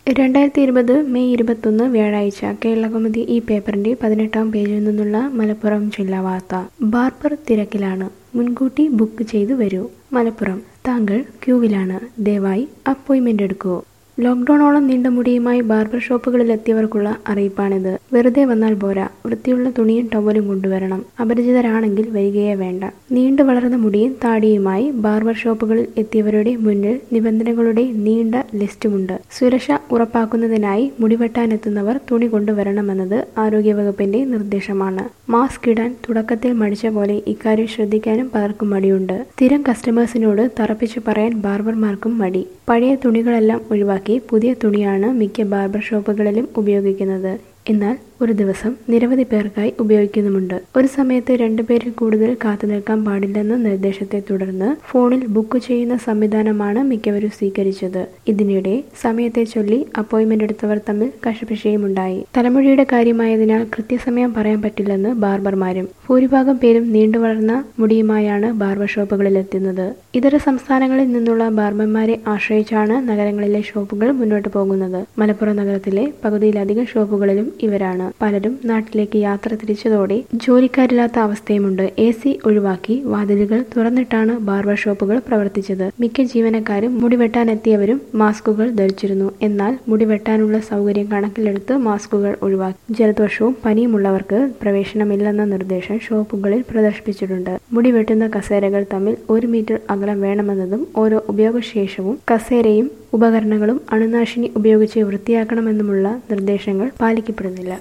രണ്ടായിരത്തി ഇരുപത് മെയ് ഇരുപത്തൊന്ന് വ്യാഴാഴ്ച കേരളകൗമുദി ഈ പേപ്പറിന്റെ പതിനെട്ടാം പേജിൽ നിന്നുള്ള മലപ്പുറം ജില്ലാ വാർത്ത ബാർബർ തിരക്കിലാണ് മുൻകൂട്ടി ബുക്ക് ചെയ്തു വരൂ മലപ്പുറം താങ്കൾ ക്യൂവിലാണ് ദയവായി അപ്പോയിന്റ്മെന്റ് എടുക്കൂ ലോക്ക്ഡൌണോളം നീണ്ട മുടിയുമായി ബാർബർ ഷോപ്പുകളിലെത്തിയവർക്കുള്ള അറിയിപ്പാണിത് വെറുതെ വന്നാൽ പോരാ വൃത്തിയുള്ള തുണിയും ടവലും കൊണ്ടുവരണം അപരിചിതരാണെങ്കിൽ വരികയേ വേണ്ട നീണ്ടു വളർന്ന മുടിയും താടിയുമായി ബാർബർ ഷോപ്പുകളിൽ എത്തിയവരുടെ മുന്നിൽ നിബന്ധനകളുടെ നീണ്ട ലിസ്റ്റുമുണ്ട് സുരക്ഷ ഉറപ്പാക്കുന്നതിനായി മുടിവെട്ടാനെത്തുന്നവർ തുണി കൊണ്ടുവരണമെന്നത് ആരോഗ്യവകുപ്പിന്റെ നിർദ്ദേശമാണ് മാസ്ക് ഇടാൻ തുടക്കത്തിൽ മടിച്ച പോലെ ഇക്കാര്യം ശ്രദ്ധിക്കാനും പലർക്കും മടിയുണ്ട് സ്ഥിരം കസ്റ്റമേഴ്സിനോട് തറപ്പിച്ചു പറയാൻ ബാർബർമാർക്കും മടി പഴയ തുണികളെല്ലാം ഒഴിവാക്കി പുതിയ തുണിയാണ് മിക്ക ബാർബർ ഷോപ്പുകളിലും ഉപയോഗിക്കുന്നത് എന്നാൽ ഒരു ദിവസം നിരവധി പേർക്കായി ഉപയോഗിക്കുന്നുമുണ്ട് ഒരു സമയത്ത് രണ്ടുപേരിൽ കൂടുതൽ കാത്തു നിൽക്കാൻ പാടില്ലെന്ന നിർദ്ദേശത്തെ തുടർന്ന് ഫോണിൽ ബുക്ക് ചെയ്യുന്ന സംവിധാനമാണ് മിക്കവരും സ്വീകരിച്ചത് ഇതിനിടെ സമയത്തെ ചൊല്ലി അപ്പോയിന്റ്മെന്റ് എടുത്തവർ തമ്മിൽ കശപിശയുമുണ്ടായി തലമുടിയുടെ കാര്യമായതിനാൽ കൃത്യസമയം പറയാൻ പറ്റില്ലെന്ന് ബാർബർമാരും ഭൂരിഭാഗം പേരും നീണ്ടു വളർന്ന മുടിയുമായാണ് ബാർബർ ഷോപ്പുകളിൽ എത്തുന്നത് ഇതര സംസ്ഥാനങ്ങളിൽ നിന്നുള്ള ബാർബർമാരെ ആശ്രയിച്ചാണ് നഗരങ്ങളിലെ ഷോപ്പുകൾ മുന്നോട്ട് പോകുന്നത് മലപ്പുറം നഗരത്തിലെ പകുതിയിലധികം ഷോപ്പുകളിലും ഇവരാണ് പലരും നാട്ടിലേക്ക് യാത്ര തിരിച്ചതോടെ ജോലിക്കാരില്ലാത്ത അവസ്ഥയുമുണ്ട് എ സി ഒഴിവാക്കി വാതിലുകൾ തുറന്നിട്ടാണ് ബാർബർ ഷോപ്പുകൾ പ്രവർത്തിച്ചത് മിക്ക ജീവനക്കാരും മുടിവെട്ടാനെത്തിയവരും മാസ്കുകൾ ധരിച്ചിരുന്നു എന്നാൽ മുടിവെട്ടാനുള്ള സൗകര്യം കണക്കിലെടുത്ത് മാസ്കുകൾ ഒഴിവാക്കി ജലദോഷവും പനിയുമുള്ളവർക്ക് പ്രവേശനമില്ലെന്ന നിർദ്ദേശം ഷോപ്പുകളിൽ പ്രദർശിപ്പിച്ചിട്ടുണ്ട് മുടിവെട്ടുന്ന കസേരകൾ തമ്മിൽ ഒരു മീറ്റർ അകലം വേണമെന്നതും ഓരോ ഉപയോഗശേഷവും കസേരയും ഉപകരണങ്ങളും അണുനാശിനി ഉപയോഗിച്ച് വൃത്തിയാക്കണമെന്നുമുള്ള നിർദ്ദേശങ്ങൾ പാലിക്കപ്പെടുന്നില്ല